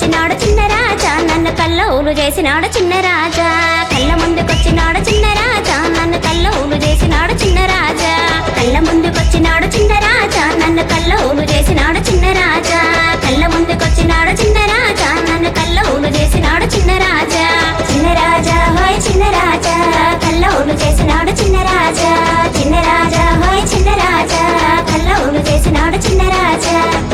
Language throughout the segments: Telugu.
ముందుకొచ్చినాడు చిన్న రాజా నన్ను కళ్ళ ఊలు చేసినాడు చిన్న రాజా కళ్ళ ముందుకొచ్చినాడు చిన్న రాజా నన్ను కళ్ళ ఊలు చేసినాడు చిన్న రాజా కళ్ళ ముందుకొచ్చినాడు చిన్న రాజా నన్ను కళ్ళ ఊలు చేసినాడు చిన్న రాజా కళ్ళ ముందుకొచ్చినాడు చిన్న రాజా నన్ను కళ్ళ ఊలు చేసినాడు చిన్న రాజా చిన్న రాజా హోయ్ చిన్న రాజా కళ్ళ ఊలు చేసినాడు చిన్న రాజా చిన్న రాజా హోయ్ చిన్న రాజా కళ్ళ ఊలు చేసినాడు చిన్న రాజా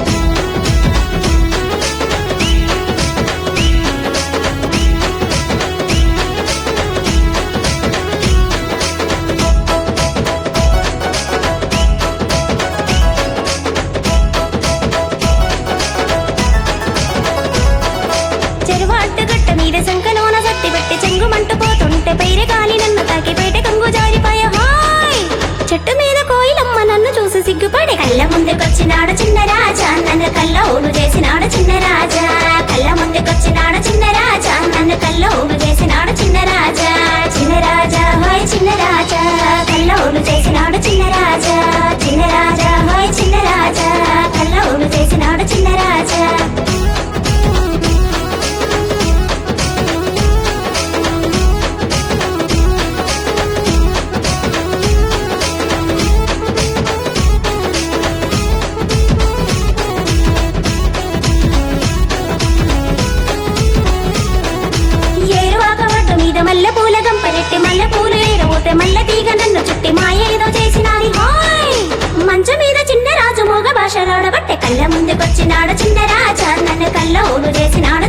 చెరువాటు గట్ట మీద శంఖలోన సత్తి పెట్టి చెంగుమంటూ పోతుంటే పైరే గాలి నన్ను తాకి బయట కంగు జారిపోయ హాయ్ చెట్టు మీద కోయిలమ్మ నన్ను చూసి సిగ్గుపడి కళ్ళ ముందుకొచ్చినాడు చిన్న రాజా నన్ను కళ్ళ ఊలు చేసినాడు చిన్న రాజా కళ్ళ ముందుకొచ్చినాడు చిన్న రాజా నన్ను కళ్ళ ఊలు చేసినాడు చిన్న రాజా చిన్న రాజా హాయ్ చిన్న రాజా కళ్ళ ఊలు చేసినాడు చిన్న రాజా చిన్న రాజా హాయ్ చిన్న రాజా కళ్ళ ఊలు చేసినాడు చిన్న రాజా ఏరువాక ఒడ్డు మీద మల్లె పూల గంపరెట్టి మల్లె పూలు ఏరబోతే మల్లె తీగ నన్ను చుట్టి మాయ ఏదో చేసినాది హాయ్ మంచం మీద చిన్న రాజు మూగ భాష రాడబట్టే కళ్ళ ముందుకొచ్చినాడు చిన్న రాజా నన్ను కళ్ళ ఊలు చేసినాడు